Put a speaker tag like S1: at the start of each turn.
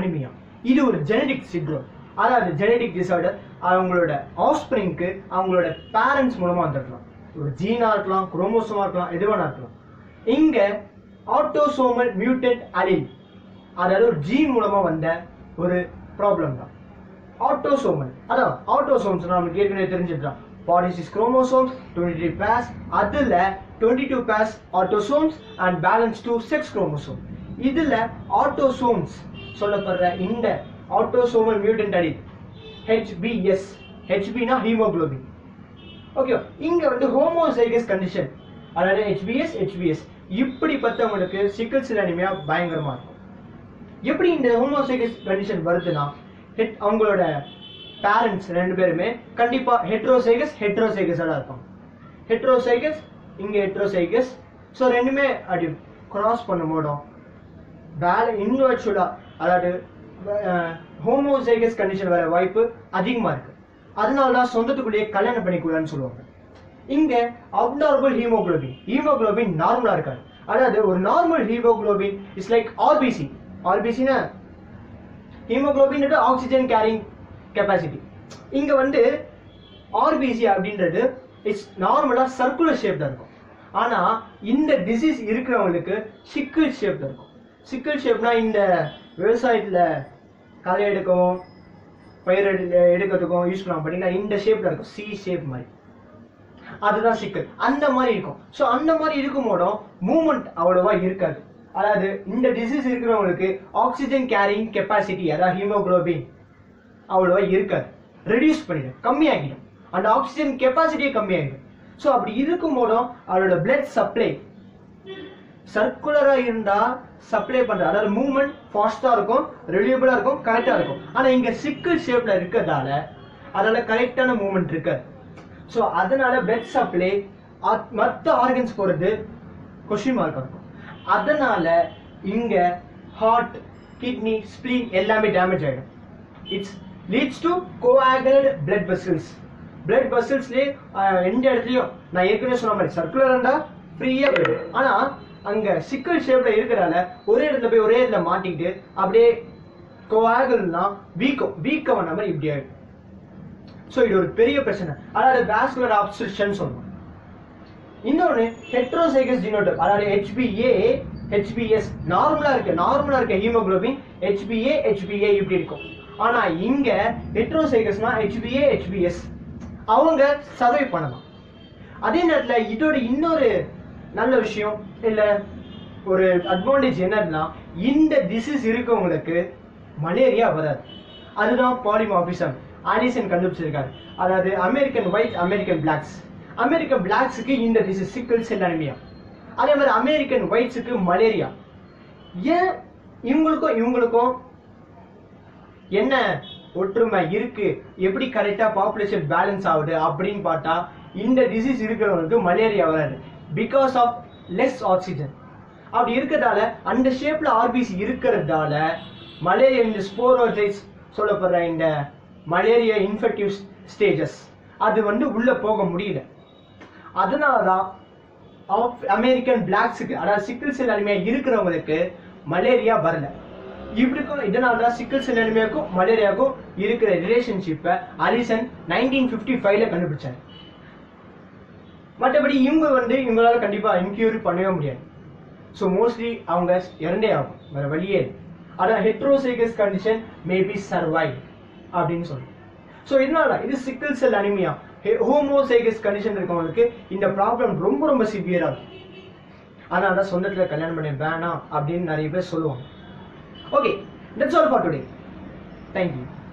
S1: anaemia இது ஒரு genetic syndrome அதாவது ஜெனடிக் டிசார்டர் அவங்களோட ஆஃப்ஸ்பிரிங்க்கு அவங்களோட பேரண்ட்ஸ் மூலமா வந்துருக்கலாம் ஒரு ஜீனா இருக்கலாம் குரோமோசோமா இருக்கலாம் எது வேணா இருக்கலாம் இங்க ஆட்டோசோமல் மியூட்டன்ட் அலில் அதாவது ஒரு ஜீன் மூலமா வந்த ஒரு ப்ராப்ளம் தான் ஆட்டோசோமல் அதான் ஆட்டோசோம்ஸ் நமக்கு ஏற்கனவே தெரிஞ்சிருக்கலாம் பாலிசிஸ் குரோமோசோம்ஸ் டுவெண்ட்டி த்ரீ பேஸ் அதுல twenty two pairs autosomes and balance two sex chromosome இதுல ஆட்டோசோம்ஸ் சொல்லப்படுற இந்த ஆட்டோசோமல் மியூட்டன்ட் அடிட் ஹெச்பிஎஸ் ஹெச்பினா ஹீமோகுளோபின் ஓகே இங்க வந்து ஹோமோசைகஸ் கண்டிஷன் அதாவது ஹெச்பிஎஸ் ஹெச்பிஎஸ் இப்படிப்பட்டவங்களுக்கு சிக்கல் செல் அனிமியா பயங்கரமா இருக்கும் எப்படி இந்த ஹோமோசைகஸ் கண்டிஷன் வருதுன்னா ஹெட் அவங்களோட பேரண்ட்ஸ் ரெண்டு பேருமே கண்டிப்பா ஹெட்ரோசைகஸ் ஹெட்ரோசைகஸாக இருப்பாங்க ஹெட்ரோசைகஸ் இங்க ஹெட்ரோசைகஸ் ஸோ ரெண்டுமே அப்படி கிராஸ் பண்ணும் போதும் வேலை இன்வர்ச்சுவலா அதாவது ஹோமோசைகஸ் கண்டிஷன் வர வாய்ப்பு அதிகமா இருக்கு அதனால தான் சொந்தத்துக்குள்ளேயே கல்யாணம் பண்ணிக்கூடாதுன்னு சொல்லுவாங்க இங்க அப்நார்மல் ஹீமோகுளோபின் ஹீமோகுளோபின் நார்மலா இருக்காது அதாவது ஒரு normal haemoglobin is like RBC ஆர்பிசினா ஹீமோகுளோபின் ஆக்சிஜன் கேரிங் கெப்பாசிட்டி இங்க வந்து ஆர்பிசி அப்படின்றது இட்ஸ் நார்மலா சர்க்குலர் ஷேப்ல இருக்கும் ஆனா இந்த டிசீஸ் இருக்கிறவங்களுக்கு சிக்கிள் ஷேப்ல இருக்கும் சிக்கிள் ஷேப்னா இந்த விவசாயத்துல களை எடுக்கவும் பயிர் எடு- எடுக்கிறதுக்கும் யூஸ் பண்ணலாம் பார்த்தீங்கன்னா இந்த ஷேப்ல இருக்கும் சி ஷேப் மாதிரி அதுதான் சிக்கல் அந்த மாதிரி இருக்கும் ஸோ அந்த மாதிரி இருக்கும் போதும் மூமெண்ட் அவ்வளவா இருக்காது அதாவது இந்த டிசீஸ் இருக்கிறவங்களுக்கு ஆக்சிஜன் கேரிங் கெப்பாசிட்டி அதாவது ஹீமோகுளோபின் அவ்வளவா இருக்காது ரெடியூஸ் பண்ணிடும் கம்மியாகிடும் அந்த ஆக்சிஜன் கெப்பாசிட்டியே கம்மியாகிடும் ஸோ அப்படி இருக்கும் போதும் அவரோட பிளட் சப்ளை சர்க்குலரா இருந்தா சப்ளை பண்ற அதாவது மூவ்மெண்ட் ஃபாஸ்டா இருக்கும் ரிலியபிளா இருக்கும் கரெக்டா இருக்கும் ஆனா இங்க சிக்கிள் ஷேப்ல இருக்கிறதால அதனால கரெக்டான மூவ்மெண்ட் இருக்காது ஸோ அதனால பிளட் சப்ளை மற்ற ஆர்கன்ஸ் போறது கொஷின் மார்க் இருக்கும் அதனால இங்க ஹார்ட் கிட்னி ஸ்பிளீன் எல்லாமே டேமேஜ் ஆயிடும் it's leads to coagulate blood vessels blood வெசல்ஸ்லேயே எந்த இடத்துலையும் நான் ஏற்கனவே சொன்ன மாதிரி சர்க்குலர் இருந்தா ஃப்ரீயா போயிடும் ஆனா அங்க சிக்கல் ஷேப்ல இருக்கிறதால ஒரே இடத்துல போய் ஒரே இடத்துல மாட்டிக்கிட்டு அப்படியே கோஆகுல்னா வீக்கம் வீக்கம் வந்த மாதிரி இப்படி ஆயிடும் ஸோ இது ஒரு பெரிய பிரச்சனை அதாவது வாஸ்குலர் ஆப்ஸ்ட்ரக்ஷன் சொல்லுவோம் இன்னொன்று ஹெட்ரோசைகஸ் ஜினோடைப் அதாவது ஹெச்பிஏ ஹெச்பிஎஸ் நார்மலா இருக்கு நார்மலா இருக்க ஹீமோகுளோபின் ஹெச்பிஏ ஹெச்பிஏ இப்படி இருக்கும் ஆனா இங்க ஹெட்ரோசைகஸ்னா ஹெச்பிஏ ஹெச்பிஎஸ் அவங்க சர்வை பண்ணலாம் அதே நேரத்துல இதோட இன்னொரு நல்ல விஷயம் இல்ல ஒரு அட்வான்டேஜ் என்னன்னா இந்த டிசீஸ் இருக்கவங்களுக்கு மலேரியா வராது அதுதான் பாலிமார்பிசம் ஆடிசன் கண்டுபிடிச்சிருக்காரு அதாவது American white American blacks American பிளாக்ஸுக்கு இந்த டிசீஸ் சிக்கல் செல் அனிமியா அதே மாதிரி அமெரிக்கன் ஒயிட்ஸுக்கு மலேரியா ஏன் இவங்களுக்கும் இவங்களுக்கும் என்ன ஒற்றுமை இருக்கு எப்படி கரெக்டா பாப்புலேஷன் பேலன்ஸ் ஆகுது அப்படின்னு பார்த்தா இந்த டிசீஸ் இருக்கிறவங்களுக்கு மலேரியா வராது பிகாஸ் ஆஃப் லெஸ் ஆக்சிஜன் அப்படி இருக்கிறதால அந்த ஷேப்ல ஆர்பிசி இருக்கிறதால மலேரியா இந்த ஸ்போரோஜைட்ஸ் சொல்லப்படுற இந்த மலேரியா இன்ஃபெக்டிவ் ஸ்டேஜஸ் அது வந்து உள்ள போக முடியல அதனால தான் அமெரிக்கன் பிளாக்ஸுக்கு அதாவது சிக்கிள் செல் அனிமியா இருக்கிறவங்களுக்கு மலேரியா வரல இப்படிக்கும் இதனால தான் சிக்கிள் செல் அனிமியாக்கும் மலேரியாவுக்கும் இருக்கிற ரிலேஷன்ஷிப்பை அலிசன் நைன்டீன் ஃபிஃப்டி ஃபைவ்ல கண்டுபிடிச்சாரு மற்றபடி இவங்க வந்து இவங்களால கண்டிப்பா இன்க்யூரி பண்ணவே முடியாது ஸோ மோஸ்ட்லி அவங்க இறந்தே ஆகும் வேற வழியே இல்லை அதான் ஹெட்ரோசைகஸ் கண்டிஷன் மேபி சர்வைவ் அப்படின்னு சொல்லி ஸோ இதனால இது sickle cell anaemia homozygous condition இருக்கவங்களுக்கு இந்த ப்ராப்ளம் ரொம்ப ரொம்ப சிவியரா இருக்கும் அதனால தான் சொந்தத்தில் கல்யாணம் பண்ண வேணாம் அப்படின்னு நிறைய பேர் சொல்லுவாங்க okay that's all for today thank you